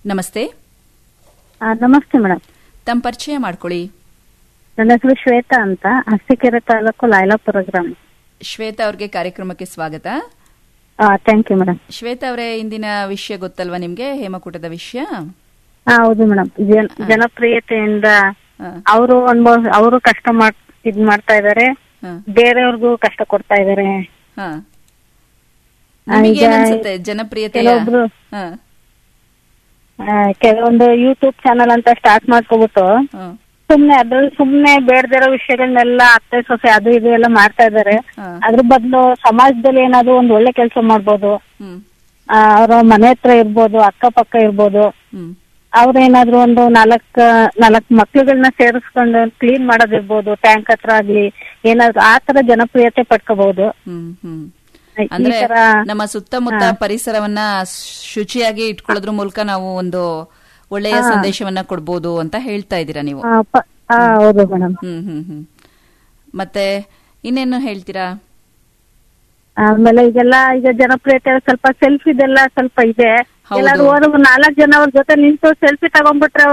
ನಮಸ್ತೆ ಆ, ನಮಸ್ತೆ ಮೇಡಮ್ ತಮ್ಮ ಪರಿಚಯ ಮಾಡ್ಕೊಳ್ಳಿ ನನ್ನ ಹೆಸರು ಶ್ವೇತಾ ಅಂತ ಹಸ್ತಿಕೆರೆ ತಾಲೂಕು ಲಾಯ್ಲಾಪುರ ಗ್ರಾಮ ಶ್ವೇತಾ ಅವ್ರಿಗೆ ಕಾರ್ಯಕ್ರಮಕ್ಕೆ ಸ್ವಾಗತ ಥ್ಯಾಂಕ್ ಯು ಮೇಡಮ್ ಶ್ವೇತಾ ಅವರೇ ಇಂದಿನ ವಿಷಯ ಗೊತ್ತಲ್ವಾ ನಿಮ್ಗೆ ಹೇಮಕೂಟದ ವಿಷಯ ಹೌದು ಮೇಡಮ್ ಜನಪ್ರಿಯತೆಯಿಂದ ಹಾ, ಅವರು ಅನ್ಭವ ಅವರು ಕಷ್ಟ ಮಾಡ್ ಇದ್ ಮಾಡ್ತಾ ಇದಾರೆ ಹಾ, ಬೇರೆಯವ್ರಿಗೂ ಕಷ್ಟ ಕೊಡ್ತಾ ಇದಾರೆ ಹಾ. ಆ, ನಿಮಗೆ ಈಗ ಏನನ್ಸುತ್ತೆ ಜನಪ್ರಿಯತೆಯ ಕೆಲವೊಬ್ರು ಹಾ, ಆ, ಕೆಲವೊಂದು ಯೂಟ್ಯೂಬ್ ಚಾನಲ್ ಅಂತ ಸ್ಟಾರ್ಟ್ ಮಾಡ್ಕೊಬಿಟ್ಟು ಹಾ, ಸುಮ್ನೆ ಅದ್ರಲ್ಲಿ ಸುಮ್ನೆ ಬೇಡದಿರೋ ವಿಷಯಗಳನ್ನೆಲ್ಲ ಅತ್ತೆ ಸೊಸೆ ಅದು ಇದು ಎಲ್ಲ ಮಾಡ್ತಾ ಇದಾರೆ ಹಾ. ಅದ್ರ ಬದಲು ಸಮಾಜದಲ್ಲಿ ಏನಾದ್ರು ಒಂದ್ ಒಳ್ಳೆ ಕೆಲಸ ಮಾಡ್ಬೋದು ಹ್ಮ್, ಅವ್ರ ಮನೆ ಹತ್ರ ಇರ್ಬೋದು ಅಕ್ಕಪಕ್ಕ ಇರ್ಬೋದು ಹ್ಮ್, ಅವ್ರೇನಾದ್ರೂ ಒಂದು ನಾಲ್ಕ್ ನಾಲ್ಕ್ ಮಕ್ಳುಗಳನ್ನ ಸೇರಿಸ್ಕೊಂಡು ಕ್ಲೀನ್ ಮಾಡೋದಿರ್ಬೋದು ಟ್ಯಾಂಕ್ ಹತ್ರ ಆಗ್ಲಿ ಏನಾದ್ರು ಆ ತರ ಜನಪ್ರಿಯತೆ ಪಡ್ಕೋಬಹುದು ಹ್ಮ್, ಹ್ಮ್. ಈ ಅಂದ್ರೆ ತರ ನಮ್ಮ ಸುತ್ತಮುತ್ತ ಪರಿಸರವನ್ನ ಶುಚಿಯಾಗಿ ಇಟ್ಕೊಳ್ಳೋದ್ರ ಮೂಲಕ ನಾವು ಒಂದು ಒಳ್ಳೆಯ ಸಂದೇಶವನ್ನ ಕೊಡ್ಬೋದು ಅಂತ ಹೇಳ್ತಾ ಇದ್ದೀರಾ ನೀವು ಆ, ಪ- ಆ, ಹೌದು ಮೇಡಮ್ ಹ್ಮ್ ಹ್ಮ್ ಹ್ಮ್ ಮತ್ತೆ ಇನ್ನೇನು ಹೇಳ್ತೀರಾ ಆಮೇಲೆ ಈಗೆಲ್ಲ ಈಗ ಜನಪ್ರಿಯತೆ ಸ್ವಲ್ಪ ಸೆಲ್ಫಿದೆಲ್ಲ ಸ್ವಲ್ಪ ಇದೆ ಹೌದು. ಎಲ್ಲಾದ್ರೂ ಹೋದ್ರೆ ನಾಲ್ಕ್ ಜನ ಅವ್ರ ಜೊತೆ ನಿಂತು ಸೆಲ್ಫಿ ತಗೊಂಡ್ಬಿಟ್ರೆ